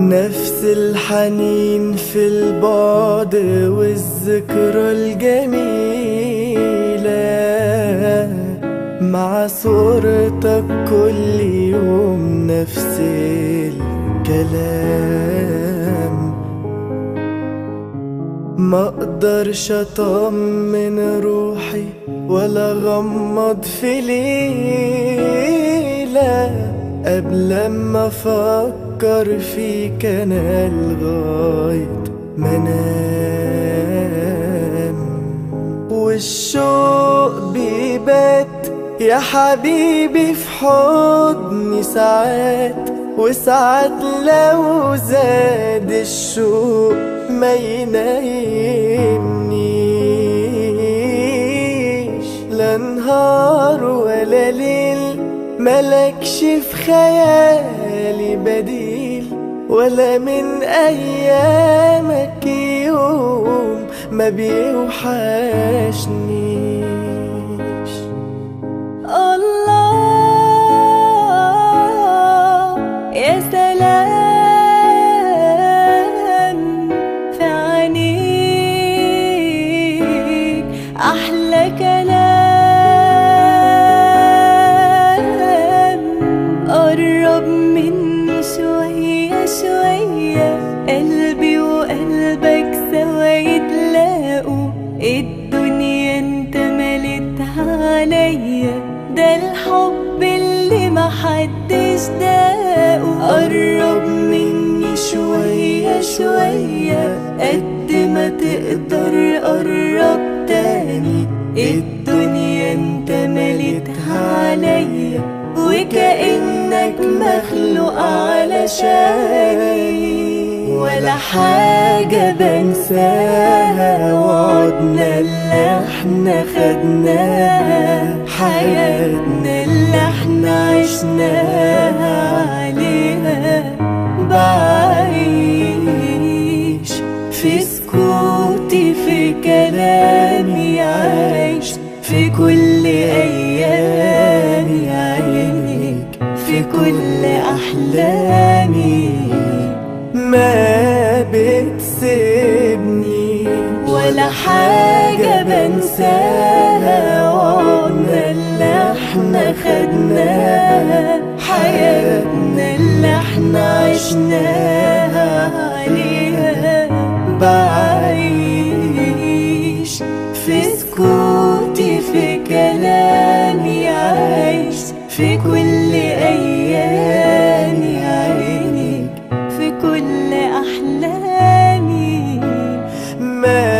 نفس الحنين في البعد والذكرى الجميلة مع صورتك كل يوم نفس الكلام ما اقدرش اطمن روحي ولا غمض في ليلة قبل ما افكر فيك انا لغاية ما انام والشوق بيبات يا حبيبي في حضني ساعات وساعات لو زاد الشوق ما ينايمنيش لا نهار ولا ليل ملكش في خيالي بديل ولا من ايامك يوم ما بيوحشنيش الله يا سلام في عينيك أحلى كلام قرب مني شوية شوية قلبي وقلبك سوا يتلاقوا الدنيا انت ملتها عليا ده الحب اللي محدش داقه قرب مني شوية شوية قد ما تقدر قرب تاني الدنيا انت ملتها عليا وكأنك مخلوق علشاني ولا حاجة بنساها وعدنا اللي احنا خدناها حياتنا اللي احنا عشناها عليها بعيش في سكوتي في كلامي عايش في كل أيامي عينيك في كل أحلامي ما بتسيبني ولا حاجة بنساها وعدنا اللي احنا خدناها حياتنا اللي احنا عشناها عليها بعيش في سكوتي في كلامي عايش في كل أيامي عينيك في كل أحلامي ما